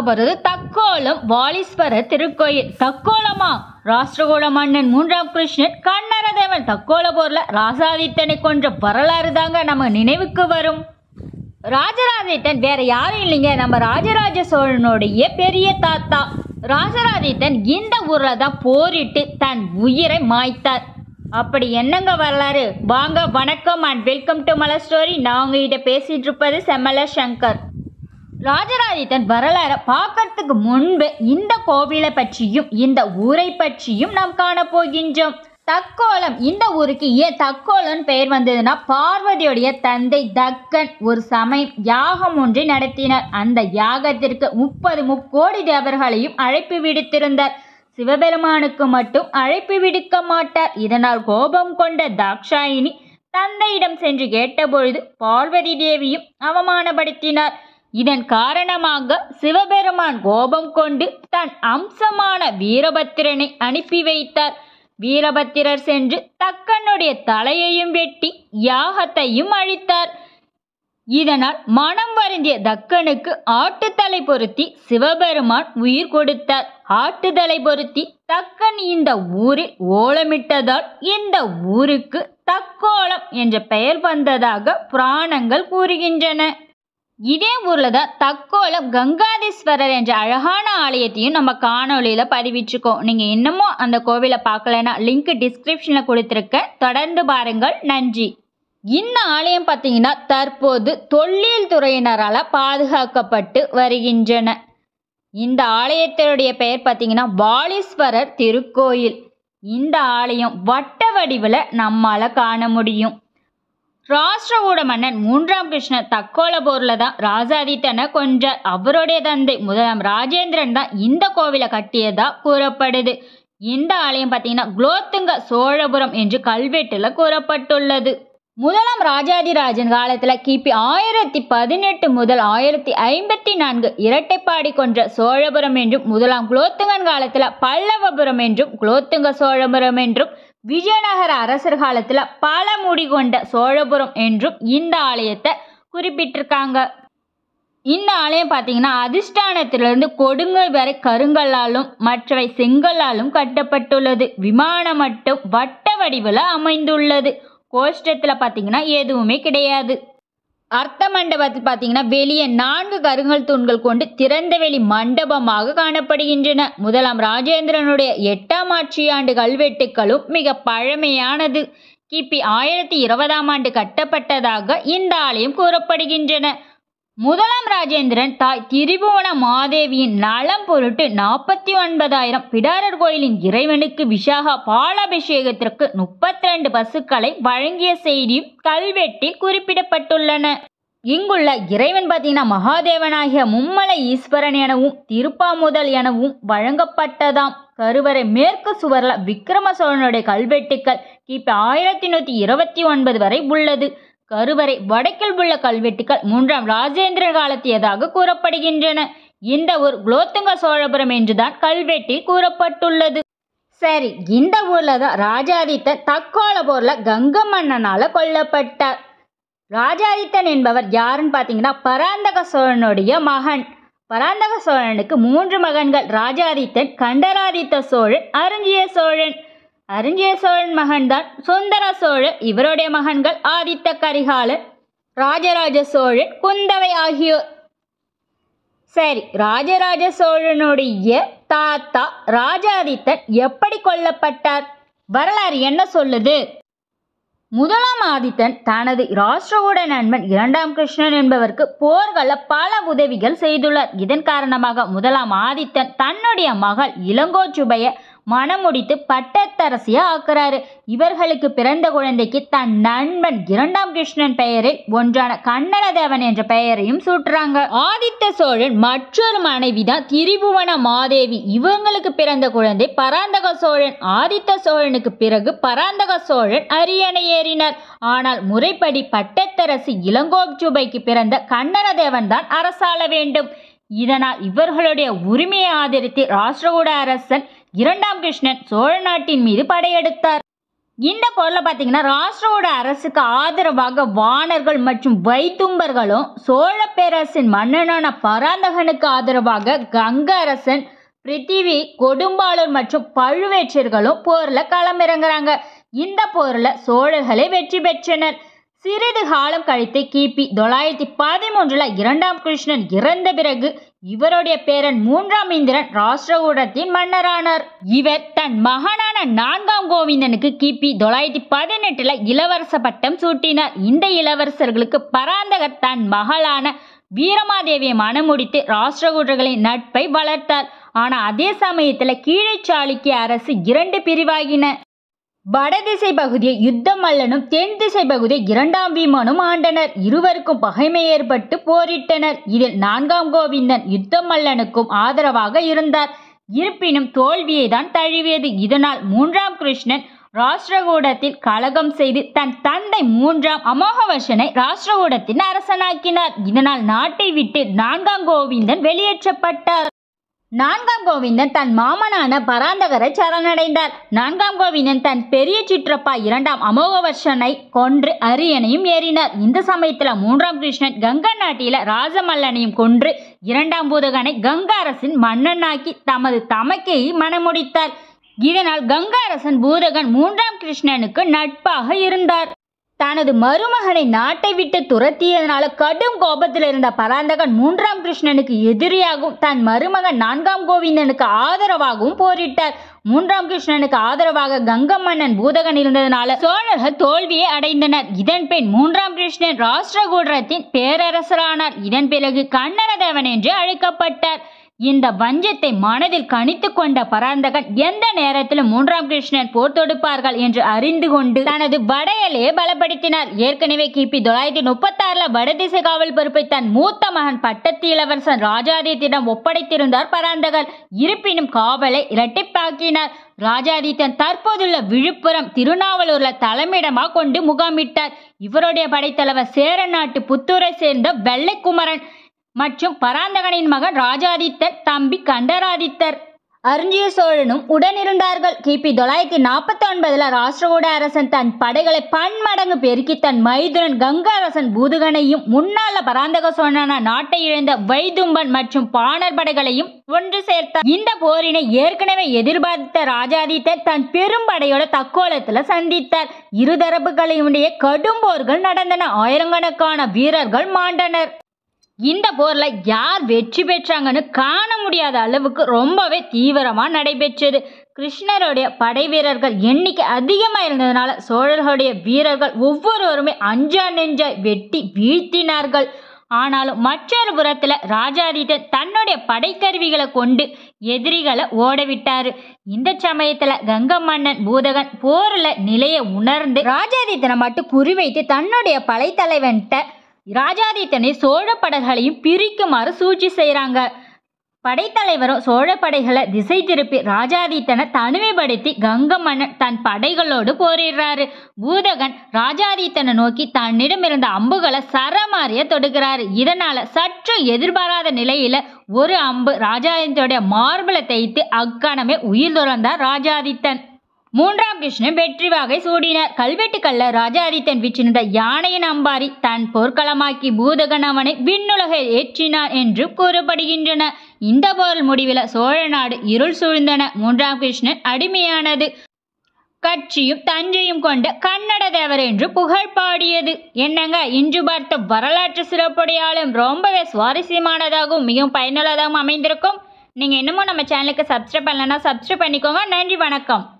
போகிறது தக்கோலம் வாலீஸ்வரர் திருக்கோயில் தக்கோலமா ராஷ்டிரகூட மன்னன் மூன்றாம் கிருஷ்ணன் கண்ணரதேவன் தக்கோல போர்ல ராசாதித்தனை கொன்ற வரலாறு தாங்க நம்ம நினைவுக்கு வரும் ராஜராஜேத்தன் வேற யாரும் இல்லைங்க நம்ம ராஜராஜ சோழனுடைய பெரிய தாத்தா ராஜராஜேத்தன் இந்த ஊர்ல தான் போரிட்டு தன் உயிரை மாய்த்தார் அப்படி என்னங்க வரலாறு வாங்க வணக்கம் and welcome to Malar story நான் உங்ககிட்ட பேசிட்டு இருப்பது செம்மல சங்கர் ராஜராஜேத்தன் வரலாறை பார்க்கறதுக்கு முன்பு இந்த கோவிலை பற்றியும் இந்த ஊரை பற்றியும் நாம் காண போகின்றோம் தக்கோலம் இந்த ஊருக்கு ஏன் தக்கோலம்னு பெயர் வந்ததுன்னா பார்வதியுடைய தந்தை தக்கன் ஒரு சமயம் யாகம் ஒன்றை நடத்தினார் அந்த யாகத்திற்கு முப்பது முக்கோடி தேவர்களையும் அழைப்பு விடுத்திருந்தார் சிவபெருமானுக்கு மட்டும் அழைப்பு விடுக்க மாட்டார் இதனால் கோபம் கொண்ட தாக்ஷாயினி தந்தையிடம் சென்று கேட்டபொழுது பார்வதி தேவியும் அவமானப்படுத்தினார் இதன் காரணமாக சிவபெருமான் கோபம் கொண்டு தன் அம்சமான வீரபத்திரனை அனுப்பி வைத்தார் வீரபத்திரர் சென்று தக்கனுடைய தலையையும் வெட்டி யாகத்தையும் அழித்தார் இதனால் மனம் வருந்திய தக்கனுக்கு ஆட்டுத்தலை பொருத்தி சிவபெருமான் உயிர் கொடுத்தார் ஆட்டுத்தலை பொருத்தி தக்கன் இந்த ஊரில் ஓலமிட்டதால் இந்த ஊருக்கு தக்கோலம் என்ற பெயர் வந்ததாக புராணங்கள் கூறுகின்றன இதே ஊர்ல தான் தக்கோலம் கங்காதீஸ்வரர் என்ற அழகான ஆலயத்தையும் நம்ம காணொளியில பதிவிட்டிருக்கோம் நீங்க இன்னமும் அந்த கோவிலை பார்க்கலன்னா லிங்க் டிஸ்கிரிப்ஷன்ல கொடுத்துருக்க தொடர்ந்து பாருங்கள் நன்றி இந்த ஆலயம் பார்த்தீங்கன்னா தற்போது தொல்லியல் துறையினரால் பாதுகாக்கப்பட்டு வருகின்றன இந்த ஆலயத்தினுடைய பெயர் பார்த்தீங்கன்னா வாலீஸ்வரர் திருக்கோயில் இந்த ஆலயம் வட்ட வடிவில் நம்மால் காண முடியும் ராஷ்டிரகூட மன்னன் மூன்றாம் கிருஷ்ணர் தக்கோல போர்ல தான் ராஜாதித்தனை கொன்றார் அவருடைய தந்தை முதலாம் ராஜேந்திரன் தான் இந்த கோவிலை கட்டியதா கூறப்படுது இந்த ஆலயம் பார்த்தீங்கன்னா குலோத்துங்க சோழபுரம் என்று கல்வெட்டுல கூறப்பட்டுள்ளது முதலாம் ராஜாதிராஜன் காலத்தில் கிபி ஆயிரத்தி பதினெட்டு முதல் ஆயிரத்தி ஐம்பத்தி நான்கு இரட்டைப்பாடி கொன்ற சோழபுரம் என்றும் முதலாம் குலோத்துங்கன் காலத்தில் பல்லவபுரம் என்றும் குலோத்துங்க சோழபுரம் என்றும் விஜயநகர அரசர் காலத்தில் பல முடி கொண்ட சோழபுரம் என்றும் இந்த ஆலயத்தை குறிப்பிட்டிருக்காங்க இந்த ஆலயம் பார்த்தீங்கன்னா அதிஷ்டானத்திலிருந்து கொடுங்கல் வரை கருங்கல்லாலும் மற்றவை செங்கல்லாலும் கட்டப்பட்டுள்ளது விமானம் மட்டும் வட்ட வடிவில் அமைந்துள்ளது கோஷ்டத்தில் பார்த்தீங்கன்னா எதுவுமே கிடையாது அர்த்த மண்டபத்தில் பார்த்தீங்கன்னா வெளியே நான்கு கருங்கல் தூண்கள் கொண்டு திறந்தவெளி மண்டபமாக காணப்படுகின்றன முதலாம் ராஜேந்திரனுடைய எட்டாம் ஆட்சியாண்டு கல்வெட்டுக்களும் மிக பழமையானது கிபி ஆயிரத்தி இருபதாம் ஆண்டு கட்டப்பட்டதாக இந்த ஆலயம் கூறப்படுகின்றன முதலாம் ராஜேந்திரன் தாய் திரிபுவன மாதேவியின் நலம் பொருட்டு நாற்பத்தி ஒன்பதாயிரம் பிடாரர் கோயிலின் இறைவனுக்கு விஷாகா பாலாபிஷேகத்திற்கு முப்பத்தி ரெண்டு பசுக்களை வழங்கிய செய்தியும் கல்வெட்டில் குறிப்பிடப்பட்டுள்ளன இங்குள்ள இறைவன் பார்த்தீங்கன்னா மகாதேவனாகிய மும்மலை ஈஸ்வரன் எனவும் திருப்பாமுதல் எனவும் வழங்கப்பட்டதாம் கருவறை மேற்கு சுவர்ல விக்ரம சோழனுடைய கல்வெட்டுக்கள் கிபி ஆயிரத்தி நூற்றி இருபத்தி ஒன்பது வரை உள்ளது கருவறை வடக்கில் உள்ள கல்வெட்டுக்கள் மூன்றாம் ராஜேந்திர காலத்தியதாக கூறப்படுகின்றன இந்த ஊர் குலோத்துங்க சோழபுரம் என்றுதான் கல்வெட்டில் கூறப்பட்டுள்ளது சரி இந்த ஊர்ல தான் ராஜாதித்தன் தக்கோல போர்ல கங்க மன்னனால கொல்லப்பட்டார் ராஜாதித்தன் என்பவர் யாருன்னு பார்த்தீங்கன்னா பராந்தக சோழனுடைய மகன் பராந்தக சோழனுக்கு மூன்று மகன்கள் ராஜாதித்தன் கண்டராதித்த சோழன் அருஞ்சிய சோழன் அருஞ்சிய சோழன் மகன்தான் சுந்தர சோழன் இவருடைய மகன்கள் ஆதித்த கரிகாலன் ராஜராஜ சோழன் குந்தவை ஆகியோர் சரி ராஜராஜ சோழனுடைய தாத்தா ராஜாதித்தன் எப்படி கொல்லப்பட்டார் வரலாறு என்ன சொல்லுது முதலாம் ஆதித்தன் தனது ராஷ்டிரகூட நண்பன் இரண்டாம் கிருஷ்ணன் என்பவருக்கு போர்களில் பல உதவிகள் செய்துள்ளார் இதன் காரணமாக முதலாம் ஆதித்தன் தன்னுடைய மகள் இளங்கோச்சுபைய மணமுடித்து பட்டத்தரசியா ஆக்குறாரு இவர்களுக்கு பிறந்த குழந்தைக்கு தன் நண்பன் இரண்டாம் கிருஷ்ணன் பெயரில் ஒன்றான கண்ணனதேவன் என்ற பெயரையும் சூட்டுறாங்க ஆதித்த சோழன் மற்றொரு மனைவி தான் திரிபுவன மாதேவி இவங்களுக்கு பிறந்த குழந்தை பராந்தக சோழன் ஆதித்த சோழனுக்கு பிறகு பராந்தக சோழன் அரியணை ஏறினார் ஆனால் முறைப்படி பட்டத்தரசி இளங்கோச்சுபைக்கு பிறந்த கண்ணனதேவன் தான் அரசாள வேண்டும் இதனால் இவர்களுடைய உரிமையை ஆதரித்து ராஷ்டிரகூட அரசன் இரண்டாம் கிருஷ்ணன் சோழ நாட்டின் மீது படையெடுத்தார் இந்த போரில் பார்த்தீங்கன்னா ராஷ்டிரோட அரசுக்கு ஆதரவாக வானர்கள் மற்றும் வைத்தும்பர்களும் சோழ பேரரசின் மன்னனான பராந்தகனுக்கு ஆதரவாக கங்க அரசன் பிரித்திவி கொடும்பாளூர் மற்றும் பழுவேற்றர்களும் போரில் களமிறங்குறாங்க இந்த போரில் சோழர்களே வெற்றி பெற்றனர் சிறிது காலம் கழித்து கிபி தொள்ளாயிரத்தி பதிமூன்றில் இரண்டாம் கிருஷ்ணன் இறந்த பிறகு இவருடைய பேரன் மூன்றாம் இந்திரன் ராஷ்டிரகூடத்தின் மன்னரானார் இவர் தன் மகனான நான்காம் கோவிந்தனுக்கு கிபி தொள்ளாயிரத்தி பதினெட்டுல இளவரச பட்டம் சூட்டினார் இந்த இளவரசர்களுக்கு பராந்தகர் தன் மகளான வீரமாதேவியை மணமுடித்து ராஷ்டிரகூடர்களின் நட்பை வளர்த்தார் ஆனா அதே சமயத்துல கீழே சாளுக்கிய அரசு இரண்டு பிரிவாகின வடதிசை பகுதியை யுத்த மல்லனும் தென் திசை பகுதியை இரண்டாம் வீமனும் ஆண்டனர் இருவருக்கும் பகைமை ஏற்பட்டு போரிட்டனர் இதில் நான்காம் கோவிந்தன் யுத்த மல்லனுக்கும் ஆதரவாக இருந்தார் இருப்பினும் தோல்வியை தான் தழுவியது இதனால் மூன்றாம் கிருஷ்ணன் ராஷ்டிரகூடத்தில் கலகம் செய்து தன் தந்தை மூன்றாம் அமோகவர்ஷனை ராஷ்டிரகூடத்தின் அரசனாக்கினார் இதனால் நாட்டை விட்டு நான்காம் கோவிந்தன் வெளியேற்றப்பட்டார் நான்காம் கோவிந்தன் தன் மாமனான பராந்தகரை சரணடைந்தார் நான்காம் கோவிந்தன் தன் பெரிய சிற்றப்பா இரண்டாம் அமோகவர்ஷனை கொன்று அரியணையும் ஏறினார் இந்த சமயத்துல மூன்றாம் கிருஷ்ணன் கங்கா நாட்டில ராஜமல்லனையும் கொன்று இரண்டாம் பூதகனை கங்கா அரசின் மன்னனாக்கி தமது தமக்கையை மணமுடித்தார் இதனால் கங்கா அரசன் பூதகன் மூன்றாம் கிருஷ்ணனுக்கு நட்பாக இருந்தார் தனது மருமகனை நாட்டை விட்டு துரத்தியதனால கடும் கோபத்தில் இருந்த பராந்தகன் மூன்றாம் கிருஷ்ணனுக்கு எதிரியாகவும் தன் மருமகன் நான்காம் கோவிந்தனுக்கு ஆதரவாகவும் போரிட்டார் மூன்றாம் கிருஷ்ணனுக்கு ஆதரவாக கங்க மன்னன் பூதகன் இருந்ததனால சோழர்கள் தோல்வியை அடைந்தனர் இதன் பின் மூன்றாம் கிருஷ்ணன் ராஷ்டிரகூடத்தின் பேரரசரானார் இதன் பிறகு கண்ணரதேவன் என்று அழைக்கப்பட்டார் இந்த வஞ்சத்தை மனதில் கணித்து கொண்ட பராந்தகன் எந்த நேரத்திலும் மூன்றாம் கிருஷ்ணன் போர் தொடுப்பார்கள் என்று அறிந்து கொண்டு தனது வடையலையே பலப்படுத்தினார் ஏற்கனவே கிபி தொள்ளாயிரத்தி முப்பத்தாறுல வடதிசை காவல் பொறுப்பை தன் மூத்த மகன் பட்டத்து இளவரசன் ராஜாதித்திடம் ஒப்படைத்திருந்தார் பராந்தகர் இருப்பினும் காவலை இரட்டிப்பாக்கினார் ராஜாதித்தன் தற்போதுள்ள விழுப்புரம் திருநாவலூர்ல தலைமையிடமாக கொண்டு முகாமிட்டார் இவருடைய படைத்தலைவர் சேர நாட்டு புத்தூரை சேர்ந்த வெள்ளைக்குமரன் மற்றும் பராந்தகனின் மகன் ராஜாதித்தர் தம்பி கண்டராதித்தர் அருஞ்சிய சோழனும் உடனிருந்தார்கள் கிபி தொள்ளாயிரத்தி நாற்பத்தி ஒன்பதுல ராஷ்டிரகூட அரசன் தன் படைகளை பன்மடங்கு பெருக்கி தன் மைதுரன் கங்கா அரசன் பூதுகனையும் முன்னால பராந்தக சோழனான நாட்டை இழந்த வைதும்பன் மற்றும் பாணர் படைகளையும் ஒன்று சேர்த்தார் இந்த போரினை ஏற்கனவே எதிர்பார்த்த ராஜாதித்தர் தன் பெரும் படையோட தக்கோலத்துல சந்தித்தார் இருதரப்புகளையும் இடையே கடும் போர்கள் நடந்தன ஆயிரக்கணக்கான வீரர்கள் மாண்டனர் இந்த போர்ல யார் வெற்றி பெற்றாங்கன்னு காண முடியாத அளவுக்கு ரொம்பவே தீவிரமா நடைபெற்றது கிருஷ்ணருடைய படை வீரர்கள் எண்ணிக்கை அதிகமாக இருந்ததுனால சோழர்களுடைய வீரர்கள் ஒவ்வொருவருமே அஞ்சா நெஞ்சாய் வெட்டி வீழ்த்தினார்கள் ஆனாலும் மற்றொரு புறத்தில் ராஜாதித்தன் தன்னுடைய படைக்கருவிகளை கொண்டு எதிரிகளை ஓடவிட்டாரு இந்த சமயத்தில் கங்க மன்னன் பூதகன் போரில் நிலையை உணர்ந்து ராஜாதித்தனை மட்டும் குறிவைத்து தன்னுடைய படைத்தலைவன்கிட்ட ராஜாதித்தனை சோழ படைகளையும் பிரிக்குமாறு சூழ்ச்சி செய்கிறாங்க படைத்தலைவரும் சோழ படைகளை திசை திருப்பி ராஜாதித்தனை தனிமைப்படுத்தி கங்க மன்னன் தன் படைகளோடு போரிடுறாரு பூதகன் ராஜாதித்தனை நோக்கி தன்னிடம் இருந்த அம்புகளை சரமாரிய தொடுக்கிறாரு இதனால சற்று எதிர்பாராத நிலையில ஒரு அம்பு ராஜாதித்தனுடைய மார்பலை தைத்து அக்கணமே உயிர் துறந்தார் ராஜாதித்தன் மூன்றாம் கிருஷ்ணன் வெற்றி வாகை சூடினார் கல்வெட்டுக்கல்ல ராஜாதித்தன் விற்றிருந்த யானையின் அம்பாரி தன் போர்க்களமாக்கி பூதகன் அவனை விண்ணுலகை ஏற்றினான் என்று கூறப்படுகின்றன இந்த போர் முடிவில் சோழ நாடு இருள் சூழ்ந்தன மூன்றாம் கிருஷ்ணன் அடிமையானது கட்சியும் தஞ்சையும் கொண்ட கன்னட தேவர் என்று புகழ் பாடியது என்னங்க இன்று பார்த்த வரலாற்று சிறப்புடையாலும் ரொம்பவே சுவாரஸ்யமானதாகவும் மிகவும் பயனுள்ளதாகவும் அமைந்திருக்கும் நீங்கள் இன்னமும் நம்ம சேனலுக்கு சப்ஸ்கிரைப் பண்ணலன்னா சப்ஸ்கிரைப் பண்ணிக்கோங்க நன்றி வணக்கம்